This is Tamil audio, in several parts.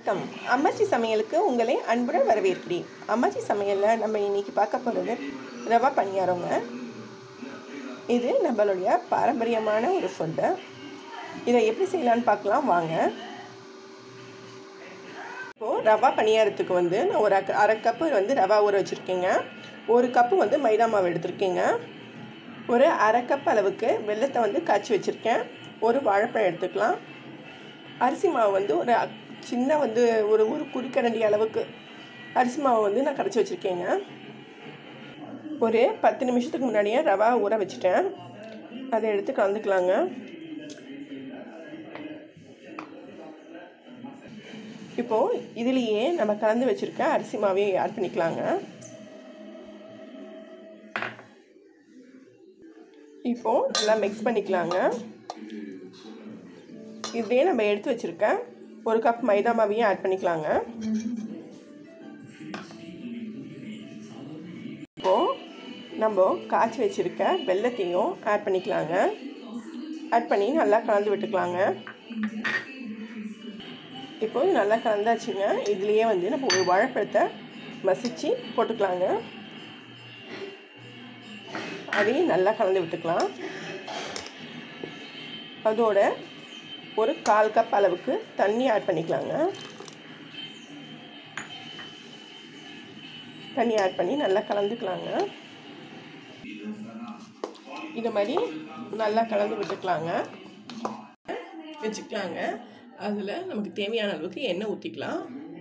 வணக்கம் அம்மாச்சி சமையலுக்கு உங்களை அன்புடன் வரவேற்கிறேன் அம்மாச்சி சமையலில் நம்ம இன்னைக்கு பார்க்க போகிறது ரவா பணியாரங்க இது நம்மளுடைய பாரம்பரியமான ஒரு ஃபுட்டு இதை எப்படி செய்யலான்னு பார்க்கலாம் வாங்க இப்போது ரவா பணியாரத்துக்கு வந்து நான் ஒரு அக்க- அரை கப்பு வந்து ரவா ஊற வச்சுருக்கேங்க ஒரு கப்பு வந்து மைதா மாவு எடுத்திருக்கேங்க ஒரு அரை கப் அளவுக்கு வெல்லத்தை வந்து காய்ச்சி வச்சுருக்கேன் ஒரு வாழைப்பழம் எடுத்துக்கலாம் அரிசி மாவு வந்து ஒரு அக்- சின்ன வந்து ஒரு ஒரு குறிக்கரண்டி அளவுக்கு அரிசி மாவு வந்து நான் கரைச்சி வச்சுருக்கேங்க ஒரு பத்து நிமிஷத்துக்கு முன்னாடியே ரவா ஊற வச்சுட்டேன் அதை எடுத்து கலந்துக்கலாங்க இப்போது இதுலேயே நம்ம கலந்து வச்சுருக்க அரிசி மாவையும் ஆட் பண்ணிக்கலாங்க இப்போது நல்லா மிக்ஸ் பண்ணிக்கலாங்க இதே நம்ம எடுத்து வச்சுருக்க ஒரு கப் மைதா மாவையும் ஆட் பண்ணிக்கலாங்க இப்போது நம்ம காய்ச்சி வச்சுருக்க வெல்லத்தையும் ஆட் பண்ணிக்கலாங்க ஆட் பண்ணி நல்லா கலந்து விட்டுக்கலாங்க இப்போது நல்லா கலந்தாச்சுங்க இதுலேயே வந்து நம்ம ஒரு வாழைப்பழத்தை மசிச்சு போட்டுக்கலாங்க அதையும் நல்லா கலந்து விட்டுக்கலாம் அதோட ஒரு கால் கப் அளவுக்கு தண்ணி ஆட் பண்ணிக்கலாங்க தண்ணி ஆட் பண்ணி நல்லா கலந்துக்கலாங்க இந்த மாதிரி நல்லா கலந்து விட்டுக்கலாங்க வச்சுக்கலாங்க அதில் நமக்கு தேவையான அளவுக்கு எண்ணெய் ஊற்றிக்கலாம்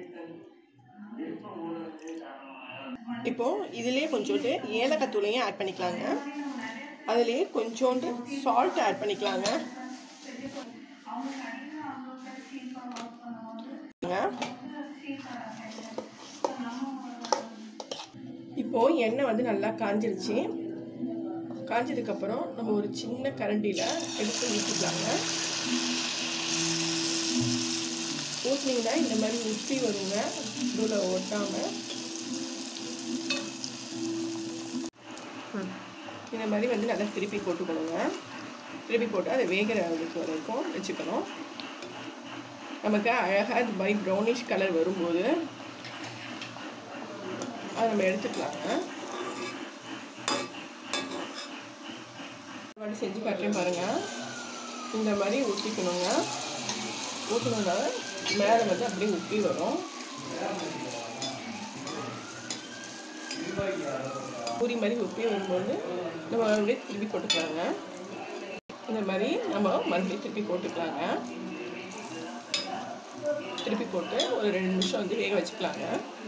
இப்போது இதிலே கொஞ்சோண்டு ஏலக்காய் தூளையும் ஆட் பண்ணிக்கலாங்க அதுலேயே கொஞ்சோண்டு சால்ட் ஆட் பண்ணிக்கலாங்க இப்போது எண்ணெய் வந்து நல்லா காஞ்சிருச்சு காஞ்சதுக்கப்புறம் நம்ம ஒரு சின்ன கரண்டியில் எடுத்து ஊற்றிக்கலாங்க ஊற்றினீங்கன்னா இந்த மாதிரி உப்பி வருங்க இதில் ஒட்டாமல் இந்த மாதிரி வந்து நல்லா திருப்பி போட்டுக்கணுங்க திருப்பி போட்டு அதை வேகிற அளவுக்கு வரைக்கும் வச்சுக்கணும் நமக்கு அழகாக இது மாதிரி ப்ரௌனிஷ் கலர் வரும்போது அதை நம்ம எடுத்துக்கலாங்க இந்த மாதிரி செஞ்சு காட்டுறேன் பாருங்கள் இந்த மாதிரி ஊற்றிக்கணுங்க ஊற்றணுன்னா மேலே வந்து அப்படியே உப்பி வரும் பூரி மாதிரி உப்பி வரும்போது நம்ம அப்படியே திருப்பி போட்டுக்கலாங்க இந்த மாதிரி நம்ம மறுபடியும் திருப்பி போட்டுக்கலாங்க திருப்பி போட்டு ஒரு ரெண்டு நிமிஷம் வந்து வேக வச்சுக்கலாங்க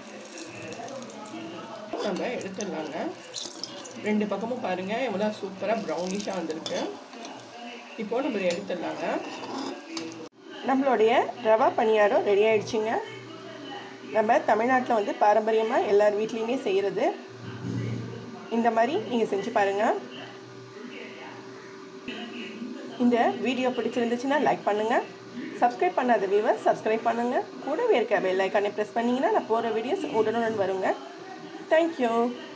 நம்ம எடுத்துடலாங்க ரெண்டு பக்கமும் பாருங்கள் எவ்வளோ சூப்பராக ப்ரௌனிஷாக வந்திருக்கு இப்போது நம்ம இதை எடுத்துடலாங்க நம்மளுடைய ரவா பணியாரம் ரெடி ஆயிடுச்சுங்க நம்ம தமிழ்நாட்டில் வந்து பாரம்பரியமாக எல்லார் வீட்லேயுமே செய்கிறது இந்த மாதிரி நீங்கள் செஞ்சு பாருங்கள் இந்த வீடியோ பிடிச்சிருந்துச்சுன்னா லைக் பண்ணுங்கள் சப்ஸ்கிரைப் பண்ணாத வியூவர் சப்ஸ்கிரைப் பண்ணுங்கள் கூடவே இருக்க பெல் ஐக்கானை ப்ரெஸ் பண்ணிங்கன்னா நான் போகிற வீடியோஸ் உடனுடன் வருங்க தேங்க்யூ